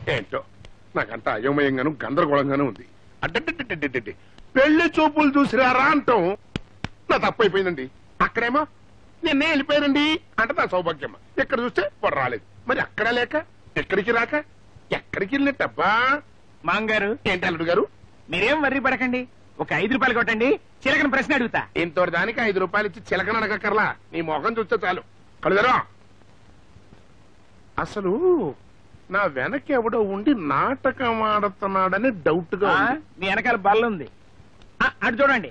ఏంటో నాకంతా అయోమయంగాను గందరగోళంగాను ఉంది అడ్డడ్డడ్డడ్డడ్డడ్డి పెళ్లి చూపులు చూసిరారా అంటాం నా తప్పైపోయిందండి అక్కడేమో నిన్నే వెళ్ళిపోయానండి అంటే నా సౌభాగ్యం ఇక్కడ చూస్తే వాడు రాలేదు మరి అక్కడ లేక ఎక్కడికి రాక ఎక్కడికి వెళ్ళినట్టబ్బా మాంగారు ఏంటి అల్లుడు గారు మీరేం వర్రీ పడకండి ఒక ఐదు రూపాయలు కొట్టండి చిలకన ప్రశ్న అడుగుతా ఇంతటి దానికి ఐదు రూపాయలు ఇచ్చి చిలకన అడగక్కర్లా నీ మొఖం చూస్తే చాలు కలుదరా అసలు నా వెనక ఎవడో ఉండి నాటకం ఆడుతున్నాడని డౌట్ గా ఆ, ఉంది. మీ వెనకాల బల్ల ఉంది ఆ, అటు చూడండి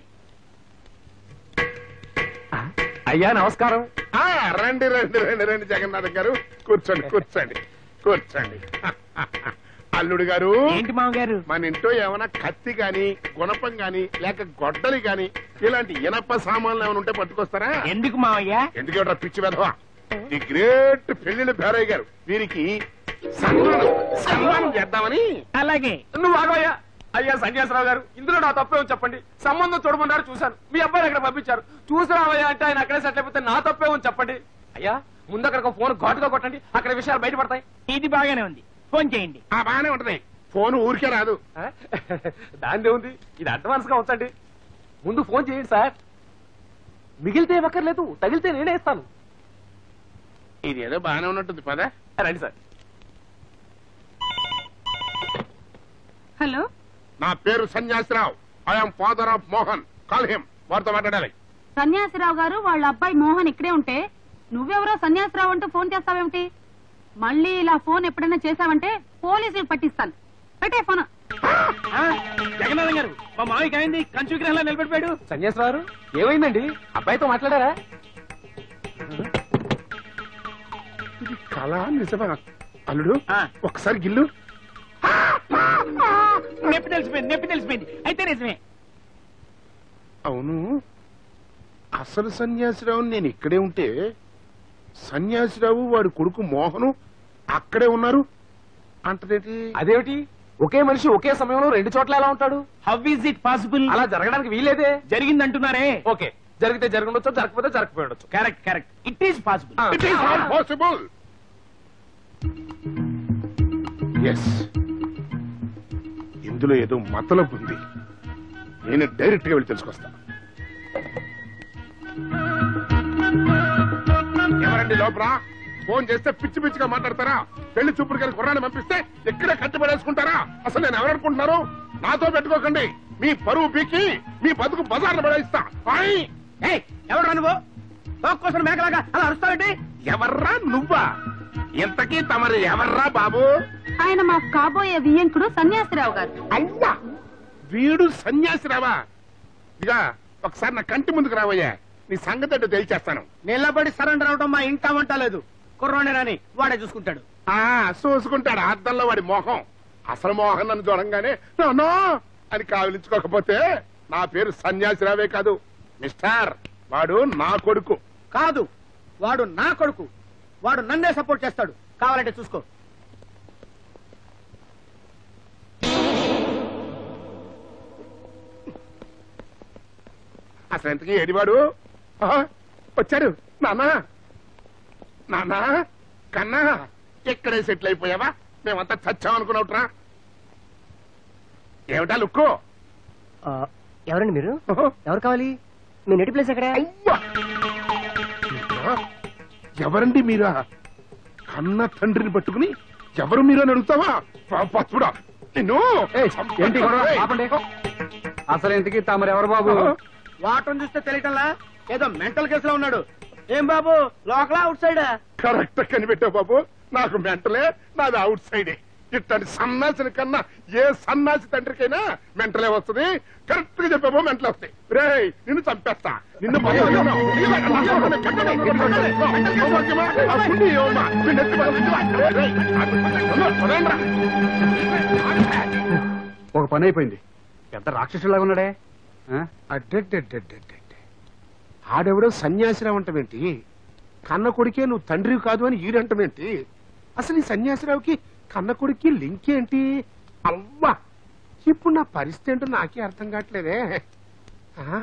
అయ్యా నమస్కారం ఆ, రండి రండి రండి రండి జగన్నాథ్ గారు కూర్చోండి కూర్చోండి కూర్చోండి అల్లుడు గారు ఏంటి మామగారు మన ఇంట్లో ఏమైనా కత్తి గాని గుణపం గాని లేక గొడ్డలి గాని ఇలాంటి ఇనప సామాన్లు ఏమైనా ఉంటే పట్టుకొస్తారా ఎందుకు మావయ్య ఎందుకంటే పిచ్చి వెధవా ది గ్రేట్ పెళ్లిన భేరయ్య గారు వీరికి సన్మానం సన్మానం చేద్దామని అలాగే నువ్వు ఆగోయ్యా అయ్యా సన్యాసరావు గారు ఇందులో నా తప్పేమో చెప్పండి సంబంధం చూడమన్నారు చూశాను మీ అబ్బాయిని అక్కడ పంపించారు చూసిరావయ్యా అంటే ఆయన అక్కడే సెటిల్ అయిపోతే నా తప్పేమో చెప్పండి అయ్యా ముందు అక్కడ ఫోన్ ఘాటుగా కొట్టండి అక్కడ విషయాలు బయటపడతాయి ఇది బాగానే ఉంది ఫోన్ చేయండి ఆ బాగానే ఉంటది ఫోన్ ఊరికే రాదు ఆ? దాందే ఉంది ఇది అడ్వాన్స్ గా ఉంచండి ముందు ఫోన్ చేయండి సార్ మిగిలితే ఇవ్వక్కర్లేదు తగిలితే నేనే ఇస్తాను ఇది ఏదో బాగానే ఉన్నట్టుంది పదా రండి సార్ హలో నా పేరు Sanyasirao I'm father of Mohan call him వారితో మాట్లాడాలి సన్యాసిరావు గారు వాళ్ళ అబ్బాయి మోహన్ ఇక్కడే ఉంటే నువ్వెవరో సన్యాసిరావు అంటూ ఫోన్ చేస్తావేమిటి మళ్ళీ ఇలా ఫోన్ ఎప్పుడైనా చేశావంటే పోలీసులు పట్టిస్తాను పెట్టే ఫోన్ ఆ, జగన్నాథం గారు మా మామయ్యకి అయింది కంచు విగ్రహంలో నిలబడిపోయాడు సన్యాసరావు గారు ఏమైందండి అబ్బాయితో మాట్లాడారా ఇది కళ నిజమా అల్లుడు ఆ. ఒకసారి గిల్లు నొప్పి తెలిసిపోయింది నొప్పి తెలిసిపోయింది అయితే నిజమే అవును అసలు సన్యాసిరావు నేను ఇక్కడే ఉంటే సన్యాసిరావు వాడి కొడుకు మోహను అక్కడే ఉన్నారు అంటదేంటి అదేమిటి ఒకే మనిషి ఒకే సమయంలో రెండు చోట్ల ఎలా ఉంటాడు హౌ ఈజ్ ఇట్ పాసిబుల్ అలా జరగడానికి వీలేదే జరిగిందంటున్నారే ఓకే జరిగితే జరగండొచ్చు జరగకపోతే jరగకపోయి ఉండొచ్చు correct correct it is possible ah. It is not possible yes ఇందులో ఏదో మతలబు ఉంది నేను డైరెక్ట్ గా వెళ్ళి తెలుసుకొస్తా ఎవరండి లోపల ఫోన్ చేస్తే పిచ్చి పిచ్చిగా మాట్లాడతారా పెళ్లి చూపుడు గారి కుర్రాన్ని పంపిస్తే ఇక్కడే కట్టిపడేసుకుంటారా అసలు నేను ఎవరనుకుంటున్నారు నాతో పెట్టుకోకండి మీ పరువు పీకి మీ బతుకు బజార్ను పడేస్తా ఆయ్! ఎవరు నువ్వు కోసం మేకలాగా అలా అరుస్తావేంటి ఎవర్రా నువ్వా ఇంతకీ తమరు ఎవర్రా బాబు ఆయన మా కాబోయే వియ్యంకుడు సన్యాసిరావు గారు అయ్యా వీడు సన్యాసిరావా ఇదిగా ఒకసారి నా కంటి ముందుకు రావయ్యా నీ సంగతి ఏంటో తెలిచేస్తాను నిలబడి సరెండర్ అవడం మా ఇంట వంట లేదు కుర్రోనేనని వాడే చూసుకుంటాడు ఆ చూసుకుంటాడు అద్దంలో వాడి మోహం అసలు మోహన్ నన్ను చూడంగానే నో అని కావలించుకోకపోతే నా పేరు సన్యాసిరావే కాదు మిస్టర్ వాడు నా కొడుకు కాదు వాడు నా కొడుకు వాడు నన్నే సపోర్ట్ చేస్తాడు కావాలంటే చూసుకో అసలు ఎంతకీ ఏడివాడు ఆ, వచ్చాడు నాన్నా నాన్నా కన్నా ఇక్కడే సెటిల్ అయిపోయావా మేమంతా చచ్చాం అనుకున్నావుట్రా ఏమిటా లుక్కు ఎవరండి మీరు ఓహో, ఎవరు కావాలి మీ నెటి ప్లేస్ ఎక్కడ అయ్యా! ఆ, ఎవరండి మీరా కన్న తండ్రిని పట్టుకుని ఎవరు మీరు అని అడుగుతావా పచ్చుడా నిన్ను ఏంటి గొడవ? ఏయ్, ఆపండి. అసలు ఇంతకీ తమరెవరు బాబు వాటం చూస్తే తెలియటంలా ఏదో మెంటల్ కేసులో ఉన్నాడు ఏం బాబు లోకలా అవుట్ సైడ్ కరెక్ట్ కనిపెట్టావు బాబు నాకు మెంటలే నాది అవుట్ సైడే ఇట్లాంటి సన్నాసిని కన్నా ఏ సన్నాసి తండ్రికైనా మెంటలే వస్తుంది కరెక్ట్ గా చెప్పావు మెంటలే వస్తాయి రే నిన్ను చంపేస్తా నిన్ను పట్టుకోను. ఇలా కట్టండి, కట్టండి, కట్టండి. సౌభాగ్యమా? ఆ పుణ్యం ఏమమ్మా? మీ నెత్తి మీద ఉంచువా? రేయ్, అన్న, చూడండిరా. ఒక పని అయిపోయింది పెద్ద రాక్షసులాగా ఉన్నాడే ఆ? అడ్డడ్డడ్డడ్డడ్డ. ఆడెవడో సన్యాసిరావు అంటమేంటి కన్న కొడుకే నువ్వు తండ్రి కాదు అని ఈడంటమేంటి అసలు ఈ సన్యాసిరావుకి కన్న కొడుక్కి లింక్ ఏంటి అవ్వా ఇప్పుడు నా పరిస్థితి ఏంటో నాకే అర్థం కావట్లేదే ఆ?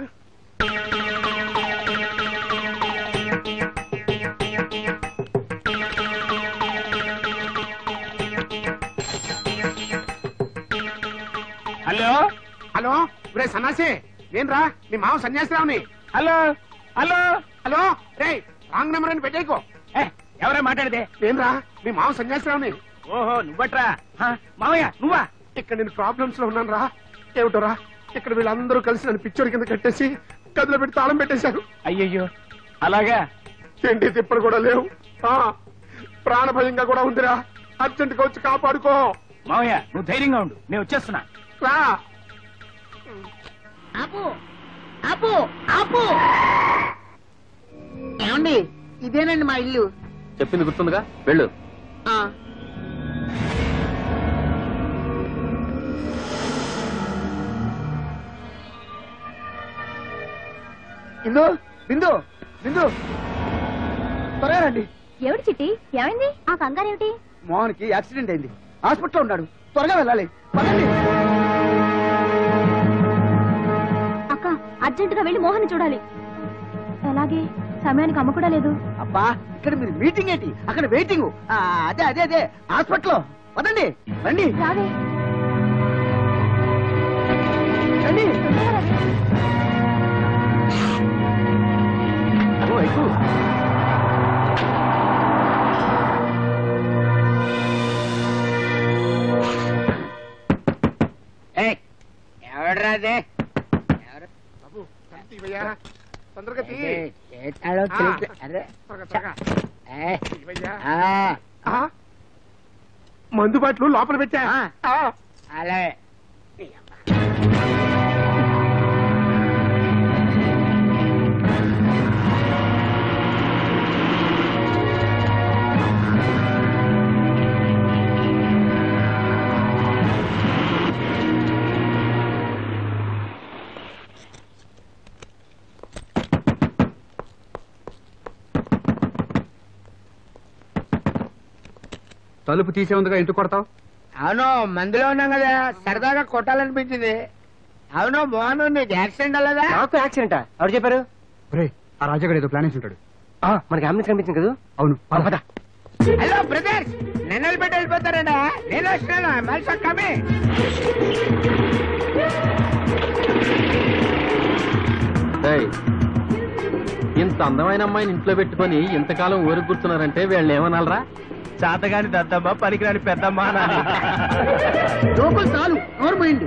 హలో హలో రే సన్నాసి నేనురా నీ మామ సన్యాసిరావుని హలో హలో హలో రే రాంగ్ నెంబర్ అని పెట్టేకో ఎవరే మాట్లాడితే నేనురా నీ మామ సన్యాసిరావుని ఓహో నువ్వట్రా హ, మావయ్య నువ్వా ఇక్కడ నేను ప్రాబ్లమ్స్ లో ఉన్నాను రా ఏమిటోరా ఇక్కడ వీళ్ళందరూ కలిసి నన్ను పిక్చర్ కింద కట్టేసి గదిలో పెట్టి తాళం పెట్టేశారు అయ్యయ్యో అలాగా తిండి తిప్పలు కూడా లేవు ఆ ప్రాణ భయంగా కూడా ఉందిరా అర్జెంట్ గా వచ్చి కాపాడుకో మావయ్య నువ్వు ధైర్యంగా ఉండు నేను వచ్చేస్తున్నా రా ఆపు ఆపు ఆపు ఏమండి ఇదేనండి మా ఇల్లు చెప్పింది గుర్తుందిగా వెళ్ళు ఆ, ఇందు బిందు బిందు త్వరగా రండి ఏమిటి చిట్టి ఏమైంది ఆ కంగారు ఏమిటి మోహన్కి యాక్సిడెంట్ అయింది హాస్పిటల్లో ఉన్నాడు త్వరగా వెళ్ళాలి పదండి అక్క అర్జెంట్ గా వెళ్ళి మోహన్ చూడాలి ఎలాగే సమయానికి అమ్మ కూడా లేదు అబ్బా ఇక్కడ మీరు మీటింగ్ ఏంటి అక్కడ వెయిటింగ్ అదే అదే అదే హాస్పిటల్లో పదండి రండి రావే రండి ఓ, ఎక్కు. ఎవడ్రాదే బాబు తలుపు ఇవ్వయ్యా. తొందరగా తీ. చేతాడో ఆ. తెలియట్లే. అరే, త్వరగా, త్వరగా. ఏ, ఇవ్వయ్యా. ఆ, ఆ? మందు బాట్లు లోపల పెట్టా ఆ. ఆ. అలాగే తలుపు తీసే ఉందిగా ఎందుకు కొడతావు అవును మందులో ఉన్నాం కదా సరదాగా కొట్టాలనిపించింది అవును మోహన్ నీకు యాక్సిడెంట్ అవ్వలేదా నాకు యాక్సిడెంటా ఎవరు చెప్పారు రే ఆ రాజాగారు ఏదో ప్లాన్ ఉంటాడు ఆ, మనకి అంబులెన్స్ కనిపించింది కదా అవును పద హలో బ్రదర్స్ నన్ను వదిలిపెట్టి వెళ్ళిపోతారండి నేను వస్తున్నాను మళ్ళీ కమి ఇంత అందమైన అమ్మాయిని ఇంట్లో పెట్టుకొని ఇంతకాలం ఊరికి కూర్చున్నారంటే వీళ్ళని ఏమనాలరా చాతగాని దద్దమ్మ పనికిరాని పెద్దమ్మ అనాలి లోపల చాలు నోరు పోయింది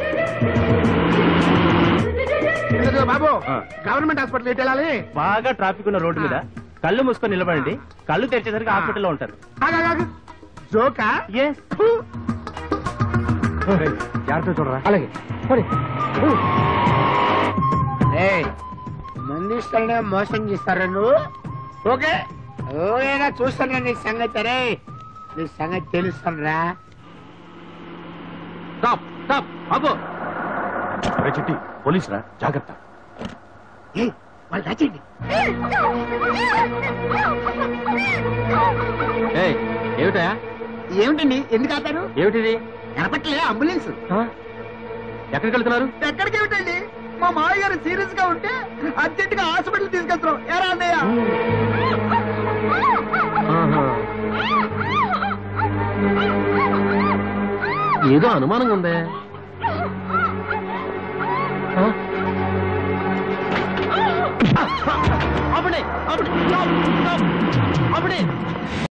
ఇదిగో బాబు ఆ. గవర్నమెంట్ హాస్పిటల్ ఎటు వెళ్ళాలి బాగా ట్రాఫిక్ ఉన్న రోడ్డు మీద కళ్ళు మూసుకొని నిలబడండి కళ్ళు తెరిచేసరికి హాస్పిటల్లో ఉంటారు ఆగు, ఆగు, ఆగు. జోకా ఫు. జాగ్రత్త చూడరా అలాగే పోనీ. ఏయ్, మందు ఇస్తానే మోసం చేస్తారా నువ్వు ఓకే ఓకేనా చూస్తాను నీ సంగతి రే నీ సంగతి తెలుస్తాను స్టాప్ స్టాప్ ఆపు చిట్టి పోలీస్ రా జాగ్రత్త వాళ్ళు నచ్చింది ఏయ్ ఏమిటా ఏమిటండి ఎందుకు ఆపారు ఏమిటిది కనపట్లే అంబులెన్స్ ఆ? ఎక్కడికి వెళ్తున్నారు ఎక్కడికి ఏమిటండి మా మామయ్య గారు సీరియస్ గా ఉంటే అర్జెంట్ గా హాస్పిటల్ తీసుకెళ్తున్నాం ఎరా అన్నయ్య ఆహా. ఏదో అనుమానంగా ఉందే ఆ? ఆపండి ఆపండి స్టాప్, స్టాప్. ఆపండి